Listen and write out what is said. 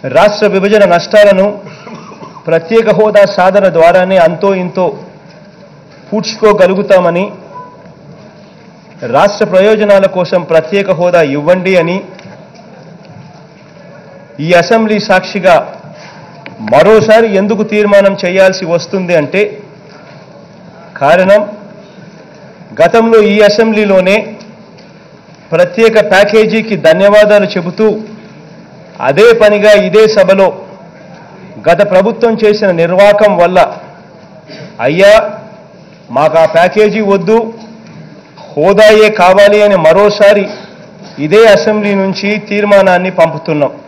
రాష్ట్ర విభజన నష్టాలను ప్రత్యేక హోదా సాధన ద్వారానే అంతో ఇంతో పూడ్చుకోగలుగుతామని రాష్ట్ర ప్రయోజనాల కోసం ప్రత్యేక హోదా ఇవ్వండి అని ఈ అసెంబ్లీ సాక్షిగా మరోసారి ఎందుకు తీర్మానం చేయాల్సి వస్తుంది అంటే కారణం గతంలో ఈ అసెంబ్లీలోనే ప్రత్యేక ప్యాకేజీకి ధన్యవాదాలు చెబుతూ అదే పనిగా ఇదే సభలో గత ప్రభుత్వం చేసిన నిర్వాకం వల్ల అయ్యా మాకు ఆ ప్యాకేజీ వద్దు హోదాయే కావాలి అని మరోసారి ఇదే అసెంబ్లీ నుంచి తీర్మానాన్ని పంపుతున్నాం